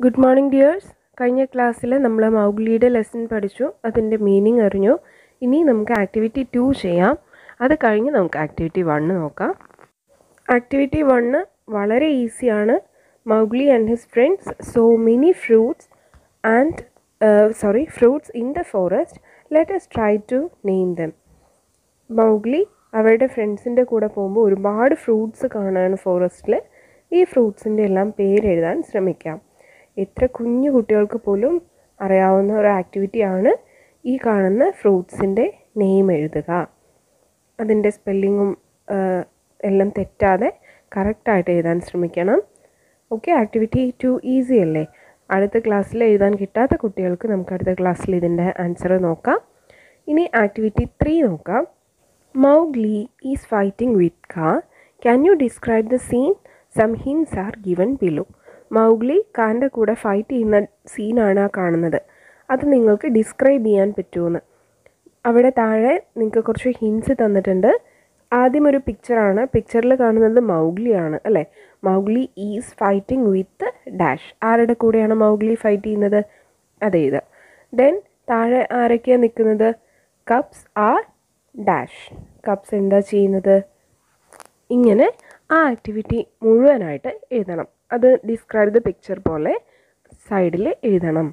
good morning dears കഴിഞ്ഞ ക്ലാസ്സിൽ നമ്മൾ മൗഗ്ലിയുടെ ലെസൺ പഠിച്ചു അതിൻ്റെ മീനിങ് അറിഞ്ഞു ഇനി നമുക്ക് ആക്ടിവിറ്റി ടു ചെയ്യാം അത് കഴിഞ്ഞ് നമുക്ക് ആക്ടിവിറ്റി വണ്ണ് നോക്കാം ആക്ടിവിറ്റി വണ്ണ് വളരെ ഈസിയാണ് Mowgli and his friends so many fruits and sorry fruits in the forest let's try to name them Mowgli അവരുടെ ഫ്രണ്ട്സിൻ്റെ കൂടെ പോകുമ്പോൾ ഒരുപാട് ഫ്രൂട്ട്സ് കാണാണ് ഫോറസ്റ്റിൽ ഈ ഫ്രൂട്ട്സിൻ്റെ എല്ലാം പേരെഴുതാൻ ശ്രമിക്കാം എത്ര കുഞ്ഞു കുട്ടികൾക്ക് പോലും അറിയാവുന്ന ഒരു ആക്ടിവിറ്റിയാണ് ഈ കാണുന്ന ഫ്രൂട്ട്സിൻ്റെ നെയിം എഴുതുക അതിൻ്റെ സ്പെല്ലിങ്ങും എല്ലാം തെറ്റാതെ കറക്റ്റായിട്ട് എഴുതാൻ ശ്രമിക്കണം ഓക്കെ ആക്ടിവിറ്റി ടു ഈസി അല്ലേ അടുത്ത ക്ലാസ്സിൽ എഴുതാൻ കിട്ടാത്ത കുട്ടികൾക്ക് നമുക്ക് അടുത്ത ക്ലാസ്സിൽ ഇതിൻ്റെ ആൻസർ നോക്കാം ഇനി ആക്ടിവിറ്റി ത്രീ നോക്കാം Mowgli is fighting with car can you describe the scene some hints are given below Mowgli കാറിൻ്റെ കൂടെ ഫൈറ്റ് ചെയ്യുന്ന സീനാണ് ആ കാണുന്നത് അത് നിങ്ങൾക്ക് ഡിസ്ക്രൈബ് ചെയ്യാൻ പറ്റുമെന്ന് അവിടെ താഴെ നിങ്ങൾക്ക് കുറച്ച് ഹിൻസ് തന്നിട്ടുണ്ട് ആദ്യം ഒരു പിക്ചറാണ് പിക്ചറിൽ കാണുന്നത് മൗഗ്ലിയാണ് അല്ലേ Mowgli is fighting with dash ആരുടെ കൂടെയാണ് മൗഗ്ലി ഫൈറ്റ് ചെയ്യുന്നത് അതെ ഇത് ദെൻ താഴെ ആരൊക്കെയാണ് നിൽക്കുന്നത് കപ്സ് ആർ ഡാഷ് കപ്സ് എന്താ ചെയ്യുന്നത് ഇങ്ങനെ ആ ആക്ടിവിറ്റി മുഴുവനായിട്ട് എഴുതണം അത് ഡിസ്ക്രൈബ് ദ പിക്ചർ പോലെ സൈഡിൽ എഴുതണം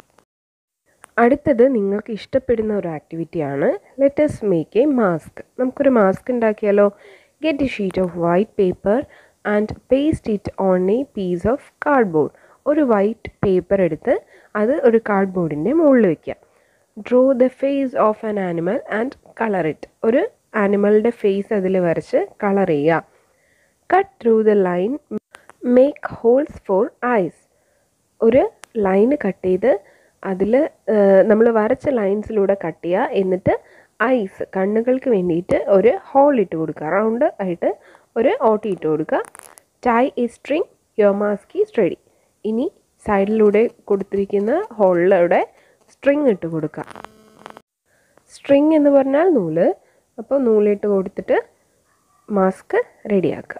അടുത്തത് നിങ്ങൾക്ക് ഇഷ്ടപ്പെടുന്ന ഒരു ആക്ടിവിറ്റിയാണ് ലെറ്റസ് മേക്ക് എ മാസ്ക് നമുക്കൊരു മാസ്ക് ഉണ്ടാക്കിയാലോ get a sheet of white paper and paste it on a piece of cardboard ഒരു വൈറ്റ് പേപ്പർ എടുത്ത് അത് ഒരു കാർഡ്ബോർഡിൻ്റെ മുകളിൽ വയ്ക്കുക draw the face of an animal and colour it ഒരു ആനിമലിൻ്റെ ഫേസ് അതിൽ വരച്ച് കളർ ചെയ്യുക cut through the line make holes for eyes ഒരു ലൈന് കട്ട് ചെയ്ത് അതിൽ നമ്മൾ വരച്ച ലൈൻസിലൂടെ കട്ട് ചെയ്യുക എന്നിട്ട് ഐസ് കണ്ണുകൾക്ക് വേണ്ടിയിട്ട് ഒരു ഹോൾ ഇട്ട് കൊടുക്കുക റൗണ്ട് ആയിട്ട് ഒരു ഓട്ടി ഇട്ട് കൊടുക്കുക tie a string your mask is ready ഇനി സൈഡിലൂടെ കൊടുത്തിരിക്കുന്ന ഹോളിലൂടെ സ്ട്രിങ് ഇട്ട് കൊടുക്കുക സ്ട്രിങ് എന്ന് പറഞ്ഞാൽ നൂല് അപ്പോൾ നൂലിട്ട് കൊടുത്തിട്ട് മാസ്ക് റെഡിയാക്കുക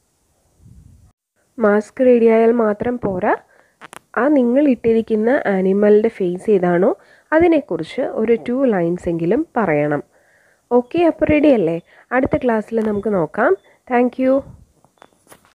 മാസ്ക് റെഡിയായാൽ മാത്രം പോരാ ആ നിങ്ങൾ ഇട്ടിരിക്കുന്ന ആനിമലിൻ്റെ ഫേസ് ഏതാണോ അതിനെക്കുറിച്ച് ഒരു ടു ലൈൻസ് എങ്കിലും പറയണം ഓക്കെ അപ്പോൾ റെഡി അല്ലേ അടുത്ത ക്ലാസ്സിൽ നമുക്ക് നോക്കാം താങ്ക്